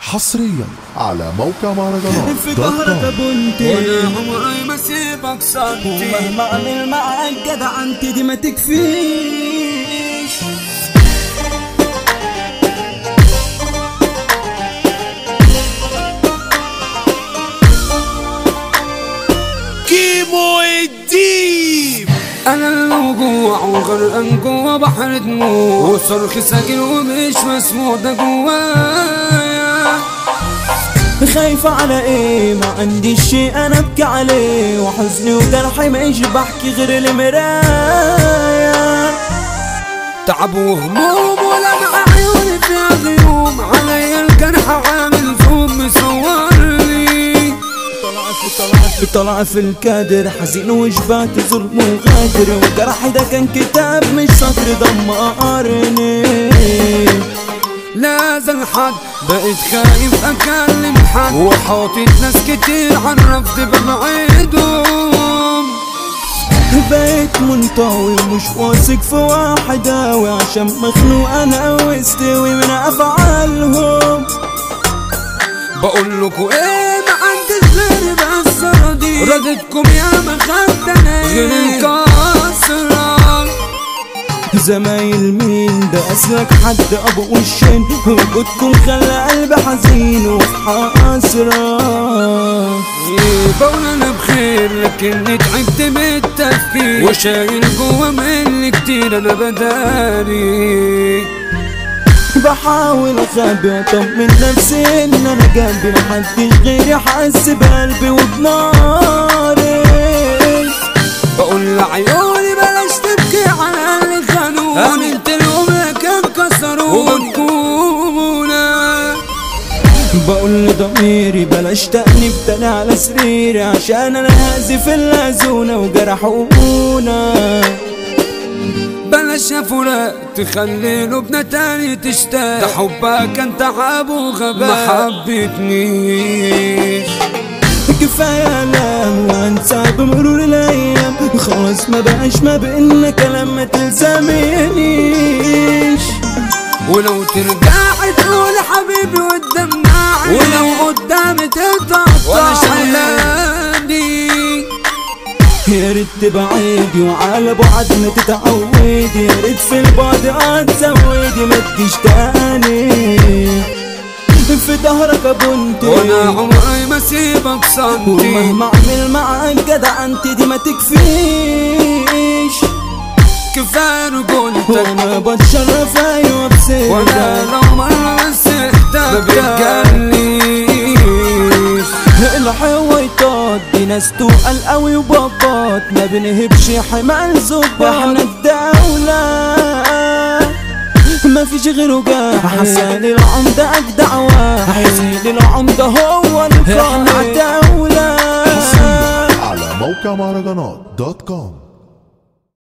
حصريا على موقع مهرجانات في دوت ظهرك كوم. بنتي وانا عمري ما سيبك صدتي ومهما اعمل معاك جدع انت دي ما تكفيش كيمو الديب انا الموجوع وغرقان جوا بحر دموع وصرخ ساكن ومش مسموع ده جوايا خايفة على ايه ما عندي شيء انا ابكي عليه وحزني وجرحي مش بحكي غير المراية تعب وهموم ولا مع عيوني فيها غيوم علي الجرح عامل زوم مصور لي طلع في الكادر حزين وجبات ظلم وغادر وجرحي ده كان كتاب مش سطر دمرني لازم حد بقيت خايف اكلم حد وحاطط ناس كتير عرفت ببعيدهم بقيت منطوي ومش واثق في واحد اوي عشان مخنوق انا واستوي من افعالهم بقول لكم ايه ما عنديش غير بس راضي ردتكم يا ما خدنا غير الكسرة زمايل مين ده اسلك حد ابو وشين وجودكم خلى قلبي حزين وفي حسرة إيه بقول انا بخير لكني تعبت من التفكير وشايل جوا مني كتير انا بداري بحاول اخبي واطمن نفسي ان انا جنبي محدش غيري حس بقلبي وبناري بقول لعيوني بلاش تبكي على اللي خانوني انت اليوم كان كسروني وبكونا بقول لضميري بلاش تأنيب تاني على سريري عشان انا هازف اللازونة وجرحونا بلاش يا فراق تخلي لبنى تاني تشتاق ده حبك كان تعب وغباء ما حبتنيش كفاية لام وانسى بمرور الايام خلاص ما بقاش ما بينا كلام ما تلزمنيش ولو ترجعي تقول حبيبي وتدمعي ولو قدامي تتقطع وانا شغلاني يا ريت تبعدي وعلى بعد ما تتعودي يا ريت في البعد اتزودي ما تجيش تاني في ظهرك يا بنتي وانا عمري ما سيبك صمتي ومهما اعمل معاك جدع انت دي ما تكفيش كفايه رجولتك وانا بتشرف ايوه وانا بسيرك لو مرة بس احتاج ما بتجليش الحويطات دي ناس تقال قوي وبابات ما بنهبش حمال زبط احنا الدولة ما فيش غيره جاه حسن العمدة اجدع واحد حسين العمدة هو القائد احنا دولة على موقع مهرجانات دوت كوم